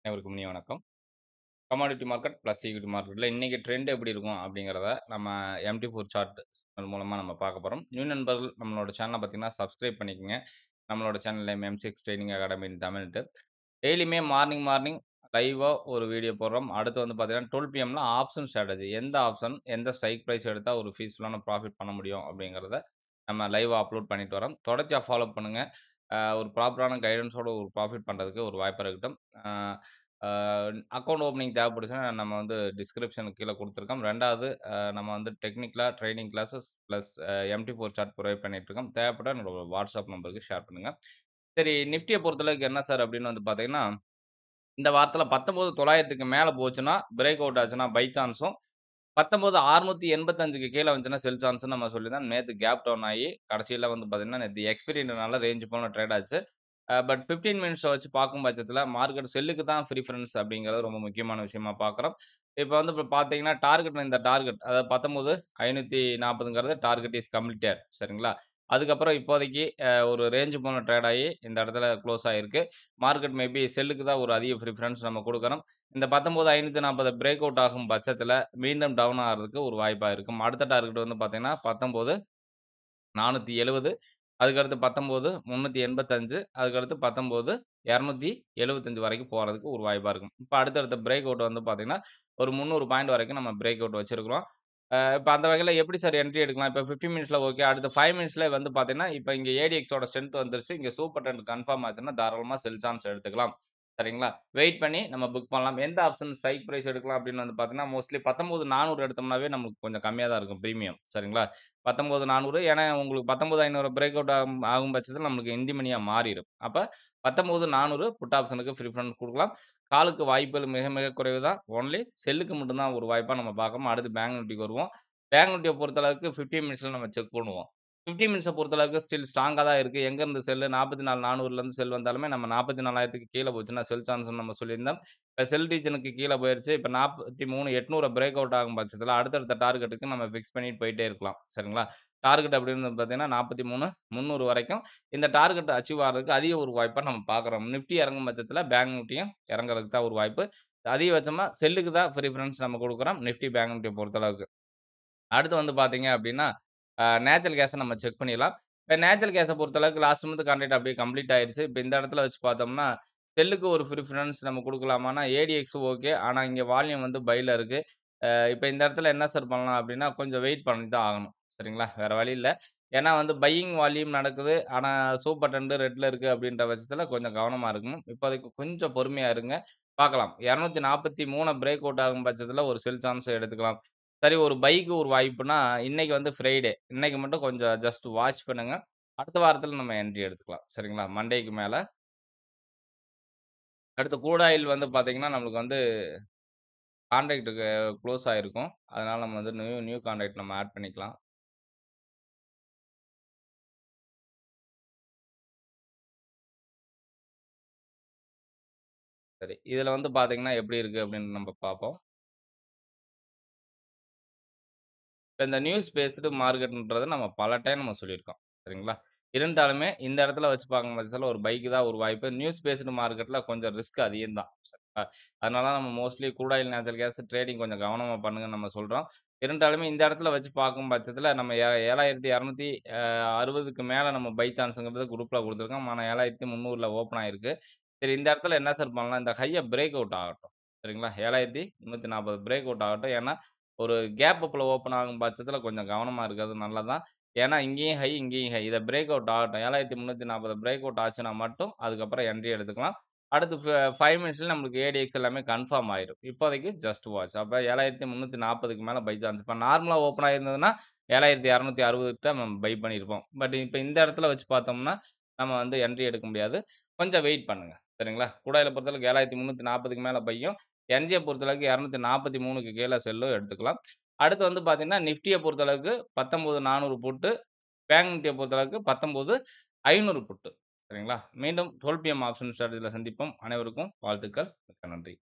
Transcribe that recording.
அனைவருக்கும் இனிய வணக்கம். கமாடிட்டி மார்க்கெட் பிளஸ் ஈக்விட்டி மார்க்கெட்ல இன்னைக்கு ட்ரெண்ட் எப்படி இருக்கும் அப்படிங்கிறத நம்ம MT4 சார்ட் மூலமா நம்ம பார்க்க போறோம். நியூ நண்பர்கள் நம்மளோட சேனல பார்த்தீங்கன்னா சப்ஸ்கிரைப் பண்ணிக்கங்க. நம்மளோட channel name M6 training academy in தமிழ்ன்ட்டு. டெய்லியுமே மார்னிங் மார்னிங் லைவா ஒரு வீடியோ போடுறோம். அடுத்து வந்து பார்த்தீங்கன்னா 12 பிஎம்ல ஆப்ஷன் ஸ்ட்ராட்டஜி எந்த ஆப்ஷன் எந்த ஸ்ட்ரைக் பிரைஸ் எடுத்தா ஒரு பீஸ்ஃபுல்லான ப்ராஃபிட் பண்ண முடியும் அப்படிங்கிறத நம்ம லைவா அப்லோட் பண்ணிட்டு வரோம். தொடர்ச்சியா ஃபாலோ பண்ணுங்க. அ ஒரு ப்ராப்பரான கைடன்ஸோட ஒரு ப்ராஃபிட் பண்றதுக்கு ஒரு வாய்ப்பா இருக்கட்டும். அ அ அக்கவுண்ட் ஓப்பனிங் தேவைப்பட்டுச்சுன்னா நம்ம வந்து டிஸ்கிரிப்ஷனுக்கு கீழ குடுத்துருக்கோம். 2வது அ நம்ம வந்து டெக்னிக்கலா training classes plus uh MT4 chart provide பண்ணிட்டு இருக்கோம். தேவைப்பட்டா என்னோட வாட்ஸ்அப் நம்பருக்கு ஷேர் பண்ணுங்க. சரி நிஃப்டிய பொறுத்தளவுக்கு என்ன சார் அப்படின்னு வந்து பார்த்தீங்கன்னா, இந்த வாரத்தில 19,900க்கு மேல போச்சுன்னா, பிரேக் அவுட் ஆச்சுன்னா பை சான்ஸும், 19,685க்கு கீழ வந்துச்சுன்னா செல் சான்ஸ்ன்னு நம்ம சொல்லியிருந்தோம். நேத்து கேப் டவுன் ஆயி கடைசியில வந்து பார்த்தீங்கன்னா, நேத்து எக்ஸ்பைரின்றனால ரேஞ்ச் போல ட்ரேட் ஆச்சு. அ பட் 15 மினிட்ஸ வச்சு பார்க்கும் பட்சத்தில மார்க்கெட் செல்லுக்கு தான் ப்ரிஃபரன்ஸ் அப்படிங்கிறது ரொம்ப முக்கியமான விஷயமா பார்க்குறோம். இப்ப வந்து இப்ப பார்த்தீங்கன்னா, டார்கெட் இந்த டார்கெட் அதாவது 19,540ங்கிறது டார்கெட் இஸ் கம்ப்ளீட்டட் சரிங்களா? அதுக்கப்புறம் இப்போதைக்கு அ ஒரு ரேஞ்ச் போல ட்ரேட் ஆயி இந்த இடத்துல குளோஸ் ஆயிருக்கு. மார்க்கெட் மேபி செல்லுக்கு தான் ஒரு அதிக ப்ரிஃபரன்ஸ் நம்ம குடுக்குறோம். இந்த 19,540 பிரேக் அவுட் ஆகும் பட்சத்தில மீண்டும் டவுன் ஆகுறதுக்கு ஒரு வாய்ப்பா இருக்கும். அடுத்த டார்கெட் வந்து பார்த்தீங்கன்னா, 19,470 அதுக்கடுத்து 19,385 அதுக்கடுத்து 19,275 வரைக்கும் போறதுக்கு ஒரு வாய்ப்பா இருக்கும். இப்ப அடுத்தடுத்த பிரேக் அவுட் வந்து பார்த்தீங்கன்னா, ஒரு 300 பாயிண்ட் வரைக்கும் நம்ம பிரேக் அவுட் வச்சிருக்கிறோம். அ இப்ப அந்த வகையில எப்படி சார் என்ட்ரி எடுக்கலாம்? இப்ப 15 மினிட்ஸ்ல ஓகே. அடுத்த 5 மினிட்ஸ்ல வந்து பார்த்தீங்கன்னா, இப்ப இங்க ADXஓட ஸ்ட்ரென்த் வந்துருச்சு. இங்க சூப்பர் ட்ரெண்ட் கன்ஃபார்ம் ஆச்சுன்னா தாராளமா செல் சான்ஸ் எடுத்துக்கலாம். சரிங்களா? வெயிட் பண்ணி நம்ம புக் பண்ணலாம். எந்த ஆப்ஷன் ஸ்ட்ரைக் பிரைஸ் எடுக்கலாம் அப்படின்னு வந்து பார்த்தீங்கன்னா, மோஸ்ட்லி 19,400 எடுத்தோம்னாவே நமக்கு கொஞ்சம் கம்மியா தான் இருக்கும் பிரீமியம். சரிங்களா? 19,400 ஏன்னா உங்களுக்கு 19,500 பிரேக் அவுட் ஆகும் ஆகும் பட்சத்தில நம்மளுக்கு இன் தி மனியா மாறிரும். அப்ப 19,400 புட் ஆப்ஷனுக்கு ப்ரிஃபரன்ஸ் குடுக்கலாம். காலுக்கு வாய்ப்புகள் மிக மிக குறைவு தான். ஒன்லி செல்லுக்கு மட்டும் தான் ஒரு வாய்ப்பா நம்ம பார்க்கணும். அடுத்து பேங்க் நிஃப்டிக்கு வருவோம். பேங்க் நிஃப்டிய பொறுத்தளவுக்கு 15 மினிட்ஸ்ல நம்ம செக் பண்ணுவோம். 15 மினிட்ஸ பொறுத்தளவுக்கு ஸ்டில் ஸ்ட்ராங்கா தான் இருக்கு. எங்க இருந்து செல்லு 44,400லேருந்து செல் வந்தாலுமே நம்ம 44,000க்கு கீழ போச்சுன்னா செல் சான்ஸ்ன்னு நம்ம சொல்லியிருந்தோம். இப்ப செல் ரீஜனுக்கு கீழ போயிருச்சு. இப்ப 43,800 பிரேக் அவுட் ஆகும் பட்சத்தில அடுத்தடுத்த டார்கெட்டுக்கு நம்ம ஃபிக்ஸ் பண்ணிட்டு போயிட்டே இருக்கலாம். சரிங்களா? டார்கெட் அப்படின்னு வந்து பார்த்தீங்கன்னா, 43,300 வரைக்கும் இந்த டார்கெட் அச்சீவ் ஆகுறதுக்கு அதிக ஒரு வாய்ப்பா நம்ம பார்க்குறோம். நிஃப்டி இறங்கும் பட்சத்தில பேங்க் நிஃப்டியும் இறங்குறதுக்கு தான் ஒரு வாய்ப்பு. அதிகபட்சமா செல்லுக்கு தான் ப்ரிஃபரன்ஸ் நம்ம குடுக்குறோம். நிஃப்டி, பேங்க் நிஃப்டிய பொறுத்தளவுக்கு. அடுத்து வந்து பார்த்தீங்க அப்படின்னா, அ நேச்சுரல் கேஸ நம்ம செக் பண்ணிடலாம். இப்ப நேச்சுரல் கேஸ பொறுத்தளவுக்கு லாஸ்ட் மந்த் கான்ட்ராக்ட் அப்படியே கம்ப்ளீட் ஆயிருச்சு. இப்ப இந்த இடத்துல வச்சு பார்த்தோம்னா, செல்லுக்கு ஒரு ப்ரிஃபரன்ஸ் நம்ம குடுக்கலாமான்னா, ADX ஓகே. ஆனா இங்க வால்யூம் வந்து பைல இருக்கு. அ இப்ப இந்த இடத்துல என்ன சார் பண்ணலாம் அப்படின்னா, கொஞ்சம் வெயிட் பண்ணி தான் ஆகணும். சரிங்களா? வேற வழி இல்ல. ஏன்னா வந்து பையிங் வால்யூம் நடக்குது. ஆனா சூப்பர் ட்ரெண்ட் ரெட்ல இருக்கு அப்படின்ற பட்சத்தில கொஞ்சம் கவனமா இருக்கணும். இப்போதைக்கு கொஞ்சம் பொறுமையா இருங்க. பார்க்கலாம். 243 பிரேக் அவுட் ஆகும் பட்சத்தில ஒரு செல் சான்ஸ் எடுத்துக்கலாம். சரி ஒரு பைக்கு ஒரு வாய்ப்புன்னா, இன்னைக்கு வந்து ஃப்ரைடே. இன்னைக்கு மட்டும் கொஞ்சம் ஜஸ்ட் வாட்ச் பண்ணுங்க. அடுத்த வாரத்தில நம்ம என்ட்ரி எடுத்துக்கலாம். சரிங்களா? மண்டேக்கு மேல. அடுத்து க்ரூட் ஆயில் வந்து பார்த்தீங்கன்னா, நம்மளுக்கு வந்து கான்ட்ராக்ட் குளோஸ் ஆயிருக்கும். அதனால நம்ம வந்து நியூ நியூ கான்ட்ராக்ட் நம்ம ஆட் பண்ணிக்கலாம். சரி. இதுல வந்து பார்த்தீங்கன்னா, எப்படி இருக்கு அப்படின்னு நம்ம பார்ப்போம். இப்ப இந்த நியூஸ் பேஸ்டு மார்க்கெட்ன்றத நம்ம பல டைம் நம்ம சொல்லியிருக்கோம். சரிங்களா? இருந்தாலுமே இந்த இடத்துல வச்சு பார்க்கும் பட்சத்தில ஒரு பைக்கு தான் ஒரு வாய்ப்பு. நியூஸ் பேஸ்டு மார்க்கெட்ல கொஞ்சம் ரிஸ்க் அதிகம் தான். சரிங்களா? அதனால நம்ம mostly crude oil, natural gas trading கொஞ்சம் கவனமா பண்ணுங்கன்னு நம்ம சொல்றோம். இருந்தாலுமே இந்த இடத்துல வச்சு பார்க்கும் பட்சத்தில நம்ம ஏ 7,260க்கு மேல நம்ம பை சான்ஸ்ங்கிறது குரூப்ல குடுத்துருக்கோம். ஆனா 7,300ல ஓப்பன் ஆயிருக்கு. சரி இந்த இடத்துல என்ன சார் பண்ணலாம்? இந்த ஹைய பிரேக் அவுட் ஆகட்டும். சரிங்களா? 7,340 பிரேக் அவுட் ஆகட்டும். ஏன்னா, ஒரு கேப் அப்ல ஓப்பன் ஆகும் பட்சத்தில கொஞ்சம் கவனமா இருக்கிறது நல்லது தான். ஏன்னா இங்கேயும் ஹை, இங்கேயும் ஹை. இத பிரேக் அவுட் ஆகட்டும். 7,340 பிரேக் அவுட் ஆச்சுன்னா மட்டும் அதுக்கப்புறம் என்ட்ரி எடுத்துக்கலாம். அடுத்து ஃப 5 மினிட்ஸ்ல நம்மளுக்கு ADX எல்லாமே கன்ஃபார்ம் ஆயிரும். இப்போதைக்கு ஜஸ்ட் வாட்ச். அப்ப 7,340க்கு மேல பை சான்ஸ். இப்ப நார்மலா ஓப்பன் ஆயிருந்ததுன்னா, 7,260க்கு நம்ம பை பண்ணியிருப்போம். பட் இப்ப இந்த இடத்துல வச்சு பார்த்தோம்னா, நம்ம வந்து என்ட்ரி எடுக்க முடியாது. கொஞ்சம் வெயிட் பண்ணுங்க. சரிங்களா? க்ரூட் ஆயில பொறுத்தளவுக்கு 7,340க்கு மேல பையும், என்ஜிய பொறுத்தளவுக்கு 243க்கு கீழ செல்லும் எடுத்துக்கலாம். அடுத்து வந்து பார்த்தீங்கன்னா, நிஃப்டிய பொறுத்தளவுக்கு 19,400 புட்டு, பேங்க் நிஃப்டிய பொறுத்தளவுக்கு 19,500 புட்டு. சரிங்களா? மீண்டும் 12 பிஎம் ஆப்ஷன் ஸ்ட்ராட்டஜில சந்திப்போம். அனைவருக்கும் வாழ்த்துக்கள். மிக்க நன்றி.